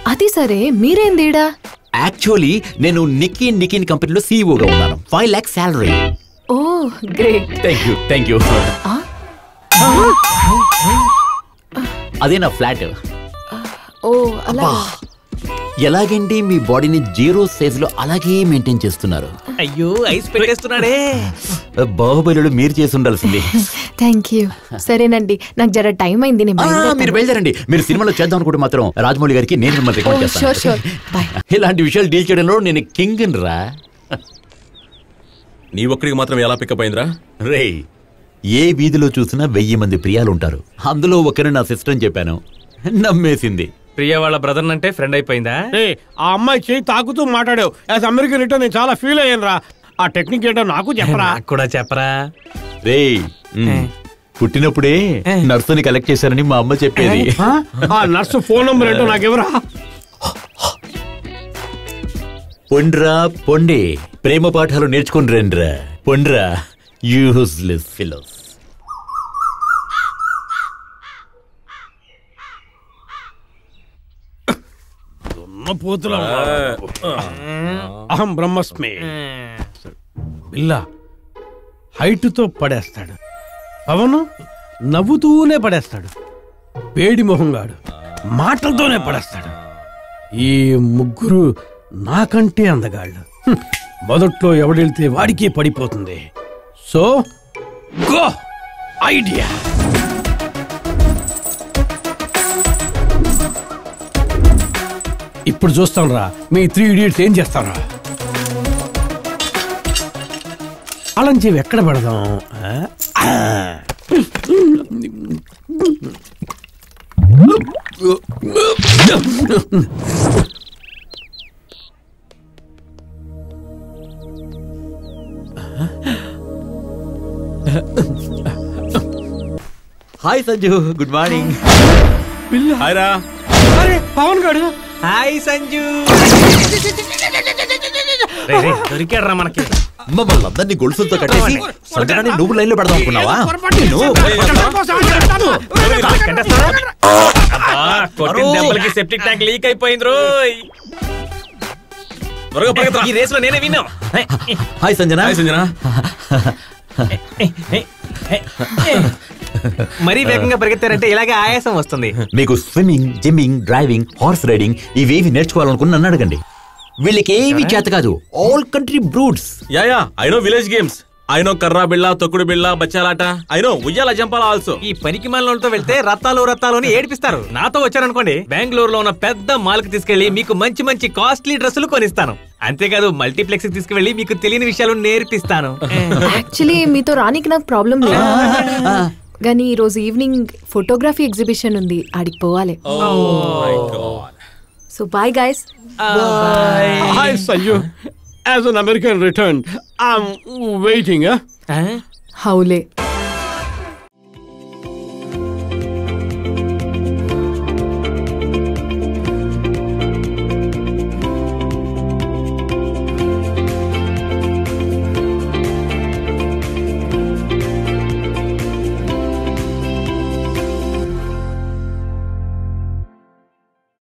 అది సరే మీరేందీడా యాక్చువల్లీ నేను నిక్కీ నికిన్ కంపెనీలో సీఈఓగా ఉన్నాను five lakh salary oh great thank you thank you అదే నా ఫ్లాట్ ఓ అలా ఎలాగండి మీ బాడీని జీరో సైజ్ లో అలాగే మెయింటైన్ చేస్తున్నారు అయ్యో ఐస్ పెట్టేస్తున్నాడే బాహుబలిలో మీరు చేసి ఉండాల్సింది థ్యాంక్ యూ సరేనండి నాకు జర టైం అయింది నేను ఆ, మీరు బయలుదేరుతాను. బయలుదేరండి మీరు సినిమాలో చేద్దాం అనుకుంటే మాత్రం రాజమౌళి గారికి నేను మిమ్మల్ని ఓ రికమెండ్ షూర్ షూర్ చేస్తాను బాయ్ ఇలాంటి విషయాలు డీల్ చేయడంలో నేను కింగ్ రా నీ ఒక్కడికి మాత్రం ఎలా పికప్ అయిందిరా రే ఏ వీధిలో చూసినా వెయ్యి మంది ప్రియాలు ఉంటారు అందులో ఒకరు నా సిస్టర్ అని చెప్పాను నమ్మేసింది ప్రియ వాళ్ళ బ్రదర్ అంటే ఫ్రెండ్ అయిపోయిందా ఏయ్, ఆ అమ్మాయి చేయి తాకుతూ మాట్లాడావు యాజ్ అమెరికన్ రిటర్న్ నేను చాలా ఫీల్ అయ్యాను రా ఆ టెక్నిక్ ఏంటో నాకు చెప్పరా నాకు కూడా చెప్పరా రే మ్, పుట్టినప్పుడే నర్సుని కలెక్ట్ చేశారని మా అమ్మ చెప్పేది ఆ? ఆ నర్సు ఫోన్ నంబర్ ఏంటో నాకు ఎవరా పొండ్రా పొండి ప్రేమ పాఠాలు నేర్చుకుని రండ్రా పొండ్రా యూస్లెస్ ఫిలోస్ పోతులా అహం బ్రహ్మస్మి బిల్లా హైట్తో పడేస్తాడు పవను నవ్వుతూనే పడేస్తాడు వేడి మొహంగాడు మాటలతోనే పడేస్తాడు ఈ ముగ్గురు నాకంటే అందగాళ్ళు హ్మ్. మొదట్లో ఎవడెళ్తే వాడికే పడిపోతుంది సో గో ఐడియా ఇప్పుడు చూస్తాం రా మీ త్రీ ఇడియట్స్ ఏం చేస్తారా అలం చెవి ఎక్కడ పెడదాం ఆ? ఆ. Hi Sanju good morning hi రా అరే పవన్ గాడు హాయ్ సంజు దొరికాడు రా మనకి మమ్మల్ని అందరినీ గొలుసులతో కట్టేసి సంజనాన్ని నువ్వు లైన్ లో పెడదాం అనుకున్నావా నేను కట్టేస్తావా? అబ్బా, కొట్టిన దెబ్బలకి సెప్టిక్ ట్యాంక్ లీక్ అయిపోయింది రోయ్ త్వరగా పరిగెత్తరా. ఈ రేస్ లో నేనే విన్నా హాయ్ సంజన హాయ్ సంజన మరీ వేగంగా పరిగెత్తారంటే ఇలాగే ఆయాసం వస్తుంది మీకు swimming gymming driving horse riding ఇవేవి నేర్చుకోవాలనుకుని నన్ను అడగండి వీళ్ళకి ఏమి చేత కాదు all country brutes yeah yeah I know village games I know కర్రా బిళ్ళ తొక్కుడు బిళ్ళ బచ్చాలాట ఐ నో ఉయ్యాల జంపాల ఆల్సో ఈ పనికి మాలతో వెళ్తే రత్తాలు రత్తాలు అని ఏడిపిస్తారు నాతో వచ్చారనుకోండి బెంగళూరులో ఉన్న పెద్ద మాల్ కి తీసుకెళ్లి మీకు మంచి మంచి కాస్ట్లీ డ్రెస్సులు కొనిస్తాను అంతేకాదు మల్టీప్లెక్స్ కి తీసుకువెళ్లి మీకు తెలియని విషయాలు నేర్పిస్తాను యాక్చువల్లీ మీతో రానికి నాకు ప్రాబ్లం లేదు కానీ ఈ రోజు ఈవినింగ్ ఫోటోగ్రఫీ ఎగ్జిబిషన్ ఉంది ఆడికి పోవాలి so bye guys hi Sanju as an American return I'm waiting హౌలే